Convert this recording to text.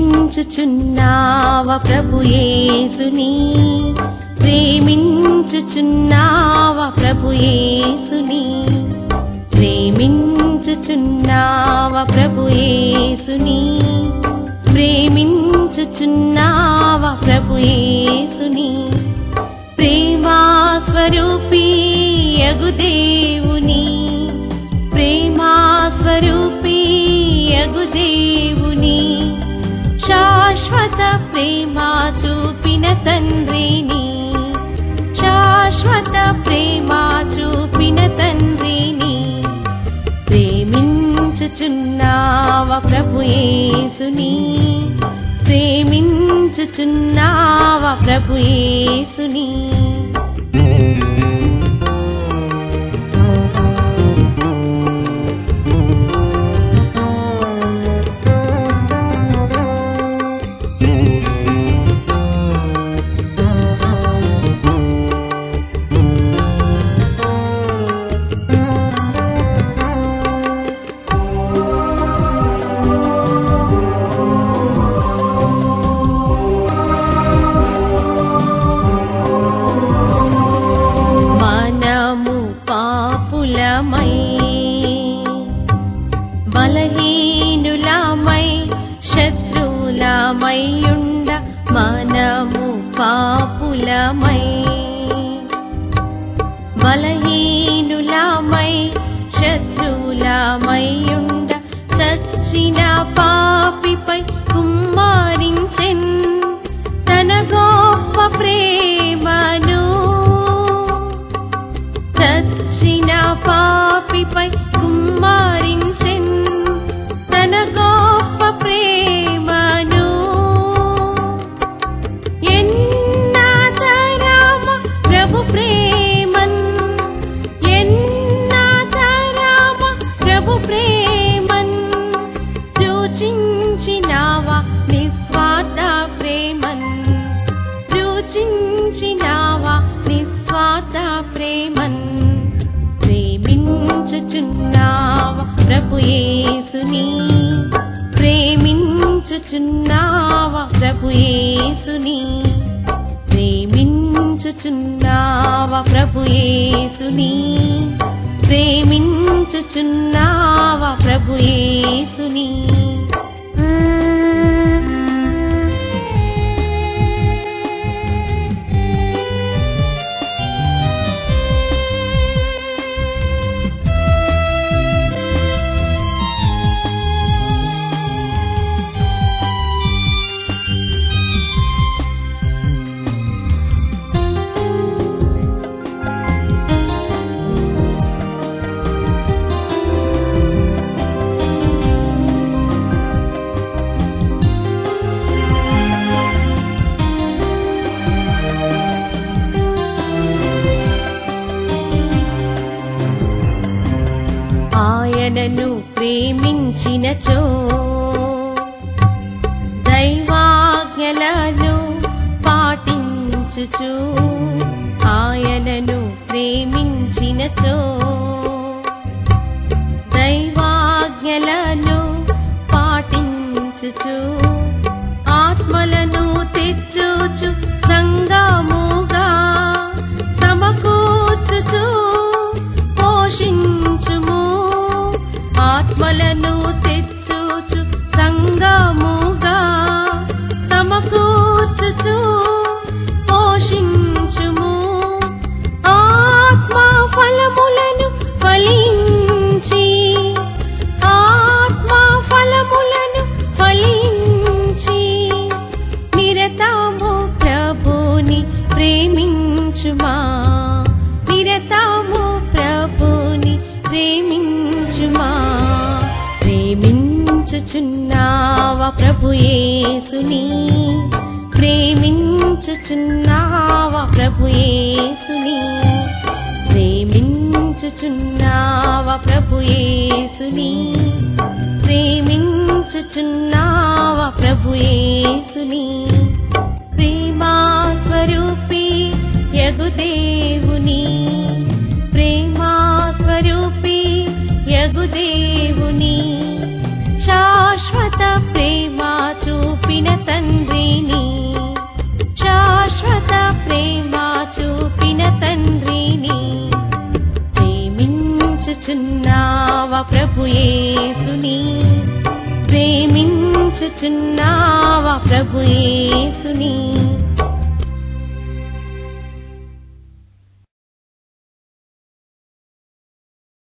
ప్రేమించుచున్నావ ప్రభు యేసుని ప్రేమించుచున్నావ ప్రభు యేసుని ప్రేమించుచున్నావ ప్రభు యేసుని ప్రేమించుచున్నావ ప్రభు యేసుని ప్రేమా స్వరూపీ యగు దేవుని ప్రేమా స్వరూపీ యగు దేవుని శాశ్వత ప్రేమ చూపిన తండ్రిని శాశ్వత ప్రేమ చూపిన తండ్రిని ప్రేమించుచున్నావ ప్రభు యేసుని ప్రేమించుచున్నావ ప్రభు యేసుని మనము పాపులమై బలహీనులమై శత్రులమై ఉండ మనము పాపులమై బలహీనులమై శత్రులమై ఉండ చచ్చిన పాపిపై కుమ్మారించెన్ తన గొప్ప ప్రేమను చచ్చిన పాపిపై కుమ్మారించెన్ తన గొప్ప ప్రేమను ఎన్నాతరామ ప్రభు ప్రేమన్ ఎన్నాతరామ ప్రభు ప్రేమన్ రుచించినావా నిస్వార్థ ప్రేమన్ రుచించినావా నిస్వార్థ ప్రేమన్ ప్రేమించుచున్నావా ప్రభు యేసుని ప్రేమించుచున్నావా ప్రభు యేసుని ప్రేమించుచున్నావా ప్రభు యేసుని ప్రేమించుచున్నావా ప్రభు యేసుని ఆయనను ప్రేమించినచో దైవాజ్ఞలను పాటించుచు ఆయనను ప్రేమించినచో దైవాజ్ఞలను పాటించుచు ఆత్మలను తెచ్చుచు సంగముగా సమకూర్చుచు పోషించుము ఆత్మలను తెచ్చుచు సంగముగా సమకూర్చుచు పోషించుము ఆత్మ ఫలములను ఫలించి ఆత్మ ఫలములను ఫలించి నిరతము ప్రభుని ప్రేమించుమా నిరతము ప్రభుని ప్రేమించుమా ప్రేమించుచున్నావా ప్రభు యేసుని ప్రేమించుచున్నావా ప్రభు యేసుని ప్రేమించుచున్నావా ప్రభు యేసుని ప్రేమించుచున్నావా ప్రభు యేసుని ప్రేమా స్వరూపి యగు దేవుని ప్రేమా స్వరూపి యగు దేవుని శాశ్వత ప్రేమ చూపిన ప్రభు యేసుని ప్రేమించుచున్నావ